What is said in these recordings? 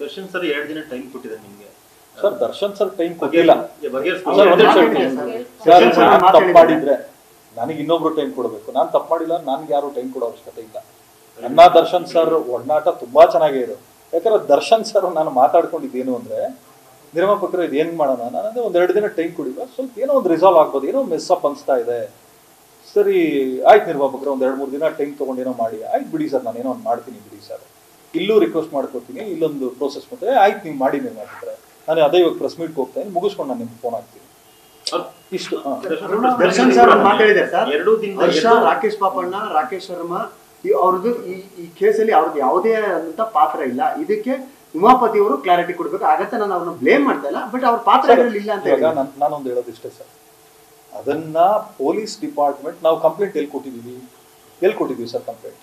Darshan sir ಎರಡು ದಿನ time ಕೊಟ್ಟಿದ್ದಾರೆ ನಿಮ್ಗೆ ಸರ್ ದರ್ಶನ್ ಸರ್ ಟೈಮ್ ಕೊಟ್ಟಿಲ್ಲ ಬಗೆಹರಿಸ್ಕೊಂಡು ಸರ್ ಒಂದೇ ಮಾತಾಡಿ ನಿಮಿಷ ಸರ್. ಸರ್ ದರ್ಶನ್ ಸರ್ ನಾನು ತಪ್ಪು ಮಾತಾಡಿದ್ದಾರೆ. ಮಾಡಿದ್ರೆ ನನಗೆ ಇನ್ನೊಬ್ರು ಟೈಮ್ ಕೊಡಬೇಕು ನಾನು ತಪ್ಪು ಮಾಡಿಲ್ಲ ನನ್ಗೆ ಯಾರು ಟೈಮ್ ಕೊಡೋ ಅವಶ್ಯಕತೆ ಇಲ್ಲ ನನ್ನ ದರ್ಶನ್ ಸರ್ ಒಡನಾಟ ತುಂಬಾ ಚೆನ್ನಾಗೇ ಇದೆ ಯಾಕಂದ್ರೆ ದರ್ಶನ್ ಸರ್ ನಾನು ಮಾತಾಡ್ಕೊಂಡಿದ್ದೇನು ಅಂದ್ರೆ ನಿರ್ಮಾಪಕರು ಇದು ಏನ್ ಮಾಡೋಣ ನಾನು ಅದೇ ಒಂದ್ ಎರಡು ದಿನ ಟೈಮ್ ಕೊಡಿ ಸ್ವಲ್ಪ ಏನೋ ಒಂದು ರಿಸಾಲ್ವ್ ಆಗ್ಬೋದು ಏನೋ ಮೆಸ್ ಅಪ್ ಅನ್ಸ್ತಾ ಇದೆ ಸರಿ ಆಯ್ತು ನಿರ್ಮಾಪಕರು ಒಂದ್ ಎರಡು ಮೂರು ದಿನ ಟೈಮ್ ತಗೊಂಡು ಏನೋ ಮಾಡಿ ಆಯ್ತು ಬಿಡಿ ಸರ್ ನಾನು ಏನೋ ಒಂದು ಮಾಡ್ತೀನಿ ಬಿಡಿ ಸರ್ ಇಲ್ಲೂ ರಿಕ್ವೆಸ್ಟ್ ಮಾಡ್ಕೊತೀನಿ ಇಲ್ಲೊಂದು ಪ್ರೋಸೆಸ್ ಮಾಡ್ತಾರೆ ಆಯ್ತು ನೀವು ಮಾಡಿ ನಿರ್ಮಾಪಕರೇ ನಾನು ಅದೇ ಇವಾಗ ಪ್ರೆಸ್ ಮೀಟ್ ಹೋಗ್ತೇನೆ ಮುಗಿಸ್ಕೊಂಡು ನಾನು ನಿಮ್ಗೆ ಫೋನ್ ಹಾಕ್ತೀನಿ ಇಷ್ಟು ಹಾ. ದರ್ಶನ್ ಸರ್ ಒಂದು ಮಾತಾಡಿದ್ದಾರೆ ಸರ್ ಎರಡು ದಿನದ ಹರ್ಷ ಎರಡು- ರಾಕೇಶ್ ಪಾಪಣ್ಣ ರಾಕೇಶ್ ಶರ್ಮಾ ಈ- ಅವ್ರದ್ದು ಈ ಈ ಕೇಸಲ್ಲಿ ಅವ್ರದ್ದು ಯಾವುದೇ ಅಂತ ಪಾತ್ರ ಇಲ್ಲ ಇದಕ್ಕೆ ಉಮಾಪತಿ ಅವರು ಕ್ಲಾರಿಟಿ ಕೊಡ್ಬೇಕು ಆಗತ್ತೆ ನಾನು ಅವ್ರನ್ನ ಬ್ಲೇಮ್ ಮಾಡ್ತಾ ಇಲ್ಲ ಬಟ್ ಅವ್ರ ಪಾತ್ರ ಇದರಲ್ಲಿ ಇಲ್ಲ ಅಂತ ಇವಾಗ ಹೇಳಿದ್ರು. ನಾನ್- ನಾನೊಂದು ಹೇಳೋದು ಇಷ್ಟೇ ಸರ್ ಅದನ್ನ ಪೊಲೀಸ್ ಡಿಪಾರ್ಟ್ಮೆಂಟ್ ನಾವು ಕಂಪ್ಲೇಂಟ್ ಎಲ್ಲಿ ಕೊಟ್ಟಿದ್ದೀವಿ ಎಲ್ಲಿ ಕೊಟ್ಟಿದ್ದೀವಿ ಸರ್ ಕಂಪ್ಲೇಂಟ್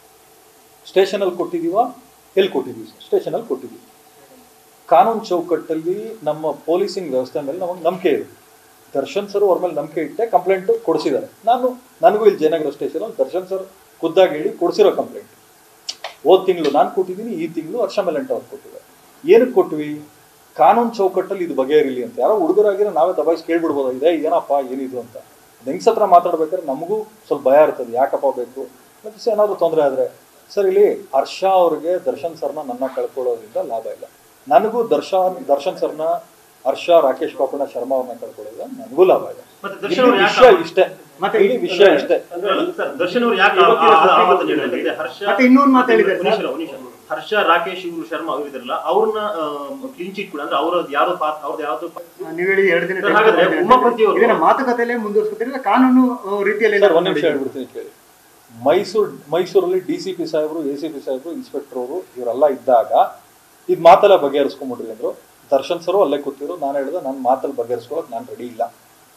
ಸ್ಟೇಷನಲ್ಲಿ ಕೊಟ್ಟಿದ್ದೀವಾ ಎಲ್ಲಿ ಕೊಟ್ಟಿದ್ದೀವಿ ಸರ್ ಸ್ಟೇಷನಲ್ಲಿ ಕೊಟ್ಟಿದ್ದೀವಿ ಕಾನೂನು ಚೌಕಟ್ಟಲ್ಲಿ ನಮ್ಮ ಪೊಲೀಸಿಂಗ್ ವ್ಯವಸ್ಥೆ ಮೇಲೆ ನಮಗೆ ನಂಬಿಕೆ ಇದೆ ದರ್ಶನ್ ಸರ್ ಅವ್ರ ಮೇಲೆ ನಂಬಿಕೆ ಇಟ್ಟೆ ಕಂಪ್ಲೇಂಟ್ ಕೊಡಿಸಿದ್ದಾರೆ ನಾನು ನನಗೂ ಇಲ್ಲಿ ಜಯನಗರ ಸ್ಟೇಷನ್ ದರ್ಶನ್ ಸರ್ ಖುದ್ದಾಗಿ ಹೇಳಿ ಕೊಡಿಸಿರೋ ಕಂಪ್ಲೇಂಟ್ ಹೋದ್ ತಿಂಗಳು ನಾನು ಕೊಟ್ಟಿದ್ದೀನಿ ಈ ತಿಂಗಳು ಹರ್ಷ ಮೆಲಂಟ ಅವ್ರು ಕೊಟ್ಟಿದ್ದಾರೆ ಏನಕ್ಕೆ ಕೊಟ್ವಿ ಕಾನೂನು ಚೌಕಟ್ಟಲ್ಲಿ ಇದು ಬಗೆಹರಿಲಿ ಅಂತ ಯಾರೋ ಹುಡುಗರಾಗಿರೋ ನಾವೇ ದಬಾಯಿಸಿ ಕೇಳ್ಬಿಡ್ಬೋದಾಗಿದೆ ಏನಪ್ಪ ಏನಿದು ಅಂತ ಹೆಂಗ್ಸ್ ಹತ್ರ ಮಾತಾಡ್ಬೇಕಾದ್ರೆ ನಮಗೂ ಸ್ವಲ್ಪ ಭಯ ಇರ್ತದೆ ಯಾಕಪ್ಪ ಬೇಕು ಮತ್ತೆ ಏನಾದರೂ ತೊಂದರೆ ಆದರೆ ಸರ್ ಇಲ್ಲಿ ಹರ್ಷ ಅವ್ರಿಗೆ ದರ್ಶನ್ ಸರ್ನ ನನ್ನ ಕಳ್ಕೊಳ್ಳೋದ್ರಿಂದ ಲಾಭ ಇಲ್ಲ ನನಗೂ ದರ್ಶನ್ ದರ್ಶನ್ ಸರ್ನ ಹರ್ಷ ರಾಕೇಶ್ ಪಾಪಣ್ಣ ಶರ್ಮಾ ಅವ್ರನ್ನ ಕಳ್ಕೊಳ್ಳೋದ್ರಿಂದ ನನಗೂ ಲಾಭ ಇದೆ ಮತ್ತೆ ಇಲ್ಲಿ ದರ್ಶನ್ ಅವ್ರು ವಿಷಯ ಯಾಕೆ ಇಷ್ಟೇ ಮತ್ತೆ ಇಲ್ಲಿ ವಿಷಯ ಇಷ್ಟೇ ಸರ್, ದರ್ಶನ್ ಅವರು ಯಾಕೆ ಆ- ಆ- ಆ ಮಾತನ್ನ ಹೇಳಿದ್ರು? ಯಾಕಂದ್ರೆ ಹರ್ಷ ಮತ್ತೆ ಇನ್ನೊಂದು ಮಾತು ಹೇಳಿದ್ದಾರೆ ಒಂದ್ ನಿಮಿಷ, ಒಂದ್ ನಿಮಿಷ. ಹರ್ಷ ರಾಕೇಶ್ ಇವರು ಶರ್ಮಾ ಅವರು ಇದ್ರಲ್ಲ ಅವ್ರನ್ನ ಕ್ಲೀನ್ ಚೀಟ್ ಕೂಡ ಅಂದ್ರೆ ಅವ್ರದ್ದು ಯಾವ್ದೋ ಪಾತ್ ಅವ್ರದ್ದು ಯಾವ್ದೋ ನೀವು ಹೇಳಿ ಎರಡು ದಿನ ಸರ್, time ಹಾಗಾದ್ರೆ ಕೊಡ್ತೀನಿ ಅಂತ ಉಮಾಪತಿ ಅವರು- ಇದನ್ನ ಮಾತುಕತೆಯಲ್ಲೇ ಮುಂದುವರಿಸ್ಕೊತೀರಿ ಇಲ್ಲ ಕಾನೂನು ಆ, ರೀತಿಯಲ್ಲಿ ಸರ್ ಒಂದ್ ನಿಮಿಷ ಹೇಳ್ಬಿಡ್ತೀನಿ ಕೇಳಿ ಮೈಸೂರು ಮೈಸೂರಲ್ಲಿ ಡಿ ಸಿ ಪಿ ಸಾಹೇಬರು ಎ ಸಿ ಪಿ ಸಾಹೇಬರು ಇನ್ಸ್ಪೆಕ್ಟರ್ ಅವರು ಇವರೆಲ್ಲ ಇದ್ದಾಗ ಇದು ಮಾತೆಲ್ಲ ಬಗೆಹರಿಸ್ಕೊಂಬಿಡ್ರಿ ಅಂದ್ರು ದರ್ಶನ್ ಸರು ಅಲ್ಲೇ ಕೂತಿರು ನಾನು ಹೇಳಿದೆ ನನ್ನ ಮಾತಲ್ಲಿ ಬಗೆಹರಿಸ್ಕೊಳಕ್ ನಾನು ರೆಡಿ ಇಲ್ಲ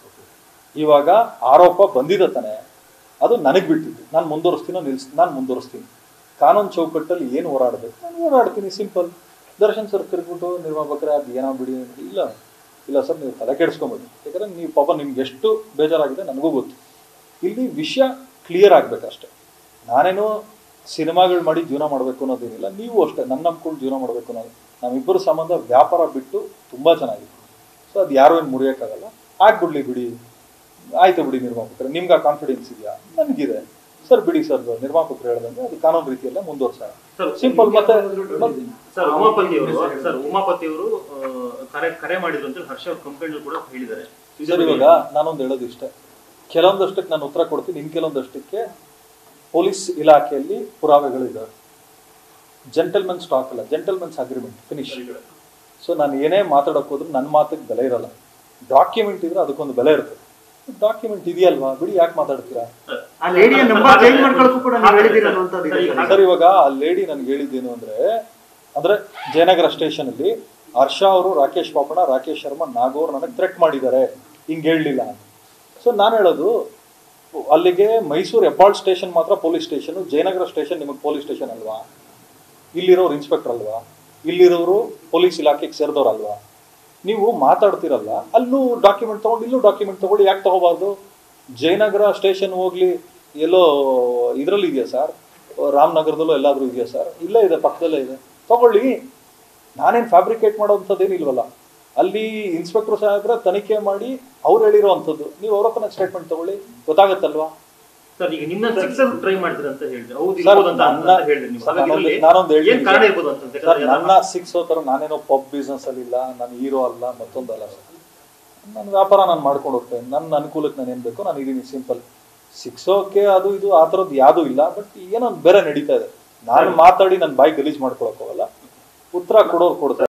ಇವಾಗ ಆರೋಪ ಬಂದಿದೆ ತಾನೆ ಅದು ನನಗೆ ಬಿಟ್ಟಿದ್ದು ನಾನು ಮುಂದುವರಿಸ್ತೀನೋ ನಿಲ್ಸ್ ನಾನು ಮುಂದುವರಿಸ್ತೀನಿ ಕಾನೂನು ಚೌಕಟ್ಟಲ್ಲಿ ಏನು ಹೋರಾಡಬೇಕು ನಾನು ಹೋರಾಡ್ತೀನಿ ಸಿಂಪಲ್ ದರ್ಶನ್ ಸರ್ ತಿರ್ಗ್ಬಿಟ್ಟು ನಿರ್ಮಾಪಕರೇ ಅದು ಏನೋ ಬಿಡಿ ಅಂದ್ರೆ, ಇಲ್ಲ ಇಲ್ಲ ಸರ್ ನೀವು ತಲೆ ಕೆಡಿಸ್ಕೊಂಬಿಡಿ ಯಾಕಂದ್ರೆ ನೀವು ಪಾಪ ನಿಮ್ಗೆ ಎಷ್ಟು ಬೇಜಾರಾಗಿದೆ ನನಗೂ ಗೊತ್ತು ಇಲ್ಲಿ ವಿಷಯ ಕ್ಲಿಯರ್ ಆಗ್ಬೇಕಷ್ಟೆ ನಾನೇನೋ ಸಿನಿಮಾಗಳು ಮಾಡಿ ಜೀವನ ಮಾಡಬೇಕು ಅನ್ನೋದೇನಿಲ್ಲ ನೀವು ಅಷ್ಟೇ ನನ್ನ ನಂಬ್ಕೊಂಡು ಜೀವನ ಮಾಡಬೇಕು ಅನ್ನೋದು ನಮ್ಮಿಬ್ಬರ ಸಂಬಂಧ ವ್ಯಾಪಾರ ಬಿಟ್ಟು ತುಂಬ ಚೆನ್ನಾಗಿದೆ ಸೊ ಅದು ಯಾರು ಏನು ಮುರಿಯೋಕ್ಕಾಗಲ್ಲ ಆಗ್ಬಿಡ್ಲಿ ಬಿಡಿ ಆಯ್ತು ಬಿಡಿ ನಿರ್ಮಾಪಕರು ನಿಮ್ಗೆ ಆ ಕಾನ್ಫಿಡೆನ್ಸ್ ಇದೆಯಾ ನನಗಿದೆ ಸರ್ ಬಿಡಿ ಸರ್ ನಿರ್ಮಾಪಕರು ಹೇಳ್ದಂಗೆ ಅದು ಕಾನೂನು ರೀತಿಯಲ್ಲೇ ಮುಂದುವರ್ಸೋಣ ಸರ್, ಸಿಂಪಲ್ ಮತ್ತೆ ಸರ್ ಉಮಾಪತಿ ಅವರು ಸರ್ ಉಮಾಪತಿ ಅವರು ಕರೆ ಕರೆ ಮಾಡಿದ್ರು ಅಂತ ಹರ್ಷ ಅವ್ರ ಕಂಪ್ಲೇಂಟ್ ಕೂಡ ಹೇಳಿದ್ದಾರೆ ಸರ್ ಇವಾಗ ನಾನೊಂದು ಹೇಳೋದು ಇಷ್ಟೇ ಕೆಲವೊಂದಷ್ಟಕ್ಕೆ ನಾನು ಉತ್ತರ ಕೊಡ್ತೀನಿ ಇನ್ನು ಕೆಲವೊಂದಷ್ಟಕ್ಕೆ ಪೊಲೀಸ್ ಇಲಾಖೆಯಲ್ಲಿ ಪುರಾವೆಗಳಿದ್ದಾವೆ ಜೆಂಟಲ್ಮೆನ್ ಸ್ಟಾಕ್ ಅಲ್ಲ ಜೆಂಟಲ್ಮೆನ್ಸ್ ಅಗ್ರಿಮೆಂಟ್ ಫಿನಿಶ್ ಸೊ ನಾನು ಏನೇ ಮಾತಾಡೋಕೆ ಹೋದ್ರೂ ನನ್ನ ಮಾತಿಗೆ ಬೆಲೆ ಇರಲ್ಲ ಡಾಕ್ಯುಮೆಂಟ್ ಇದ್ರೆ ಅದಕ್ಕೊಂದು ಬೆಲೆ ಇರ್ತದೆ ಡಾಕ್ಯುಮೆಂಟ್ ಇದೆಯಲ್ವಾ ಬಿಡಿ ಯಾಕೆ ಮಾತಾಡ್ತೀರಾ ಆ ಲೇಡಿಯ ನಂಬರ್ ಚೇಂಜ್ ಮಾಡ್ಕೊಳ್ಳೋಕ್ಕೂ ಕೂಡ ನೀವು ಹೇಳಿದ್ದೀರ ಅನ್ನುವಂಥದ್ದು ಇದೆ ಸರ್. ಸರ್ ಇವಾಗ ಆ ಲೇಡಿ ನನಗೆ ಹೇಳಿದ್ದೇನು ಅಂದ್ರೆ ಅಂದ್ರೆ ಜಯನಗರ ಸ್ಟೇಷನ್ ಅಲ್ಲಿ ಹರ್ಷ ಅವರು ರಾಕೇಶ್ ಪಾಪಣ್ಣ ರಾಕೇಶ್ ಶರ್ಮಾ ನಾಗೌರ್ ನನಗೆ ಥ್ರೆಟ್ ಮಾಡಿದ್ದಾರೆ ಹಿಂಗೆ ಹೇಳಲಿಲ್ಲ ಅಂತ ಸೊ ನಾನು ಹೇಳೋದು ಅಲ್ಲಿಗೆ ಮೈಸೂರು ಹೆಬ್ಬಾಳ್ ಸ್ಟೇಷನ್ ಮಾತ್ರ ಪೊಲೀಸ್ ಸ್ಟೇಷನ್ ಜಯನಗರ ಸ್ಟೇಷನ್ ನಿಮಗೆ ಪೊಲೀಸ್ ಸ್ಟೇಷನ್ ಅಲ್ವಾ ಇಲ್ಲಿರೋರು ಇನ್ಸ್ಪೆಕ್ಟರ್ ಅಲ್ವಾ ಇಲ್ಲಿರೋರು ಪೊಲೀಸ್ ಇಲಾಖೆಗೆ ಸೇರಿದವ್ರು ಅಲ್ವಾ ನೀವು ಮಾತಾಡ್ತಿರಲ್ಲ ಅಲ್ಲೂ ಡಾಕ್ಯುಮೆಂಟ್ ತಗೊಂಡು ಇಲ್ಲೂ ಡಾಕ್ಯುಮೆಂಟ್ ತಗೊಳ್ಳಿ ಯಾಕೆ ತಗೋಬಾರ್ದು ಜಯನಗರ ಸ್ಟೇಷನ್ ಹೋಗ್ಲಿ ಎಲ್ಲೋ ಇದರಲ್ಲಿ ಇದೆಯಾ ಸರ್ ರಾಮನಗರದಲ್ಲೂ ಎಲ್ಲಾದ್ರೂ ಇದೆಯಾ ಸರ್ ಇಲ್ಲೇ ಇದೆ ಪಕ್ಕದಲ್ಲೇ ಇದೆ ತಗೊಳ್ಳಿ ನಾನೇನು ಫ್ಯಾಬ್ರಿಕೇಟ್ ಮಾಡೋವಂಥದ್ದೇನು ಇಲ್ವಲ್ಲ ಅಲ್ಲಿ ಇನ್ಸ್ಪೆಕ್ಟರ್ ಸಾಹೇಬ್ರ ತನಿಖೆ ಮಾಡಿ ಅವ್ರು ಹೇಳಿರೋ ಅಂಥದ್ದು ನೀವು ಅವ್ರ ಹತ್ರ ಸ್ಟೇಟ್ಮೆಂಟ್ ತಗೊಳ್ಳಿ ಗೊತ್ತಾಗತ್ತಲ್ವಾ ಸರ್ ಈಗ ನಿನ್ನ ಸಿಕ್ಸ್ ಟ್ರೈ ಮಾಡ್ತೀರ ಅಂತ ಹೇಳಿದ್ರೆ ಹೌದು ಸರ್, ಇರ್ಬೋದು ಅಂತ ಅಂತ ನನ್ನ- ಹೇಳಿದ್ರಿ ನೀವು ಸರ್, ಹಾಗಾಗಿ ನಾನೊಂದು- ಇದರಲ್ಲಿ ನಾನೊಂದು ಹೇಳ್ತೀನಿ ಏನ್ ಕಾರಣ ಇರ್ಬೋದು ಅಂತ ಸರ್ ನನ್ನ ಸಿಕ್ಸ್ ಥರ ನಾನೇನೋ ಪಬ್ ಬಿಸ್ನೆಸ್ ಅಲ್ಲಿ ಇಲ್ಲ ನಾನು ಹೀರೋ ಅಲ್ಲ ಮತ್ತೊಂದಲ್ಲ ಸರ್ ನನ್ನ ವ್ಯಾಪಾರ ನಾನು ಮಾಡ್ಕೊಂಡು ಹೋಗ್ತೇನೆ ನನ್ನ ಅನುಕೂಲಕ್ಕೆ ನಾನು ಏನು ಬೇಕೋ ನಾನು ಇದೀನಿ ಸಿಂಪಲ್ ಸಿಕ್ಸೋಕೆ ಅದು ಇದು ಆ ಥರದ್ದು ಯಾವುದೂ ಇಲ್ಲ ಬಟ್ ಏನೋ ಒಂದ್ ಬೇರೆ ನಡೀತಾ ಇದೆ ನಾನು ಮಾತಾಡಿ ನನ್ನ ಬಾಯಿ ಗಲೀಜ್ ಮಾಡ್ಕೊಳಕ್ ಹೋಗಲ್ಲ ಉತ್ತರ ಕೊಡೋರು ಕೊಡ್ತಾರೆ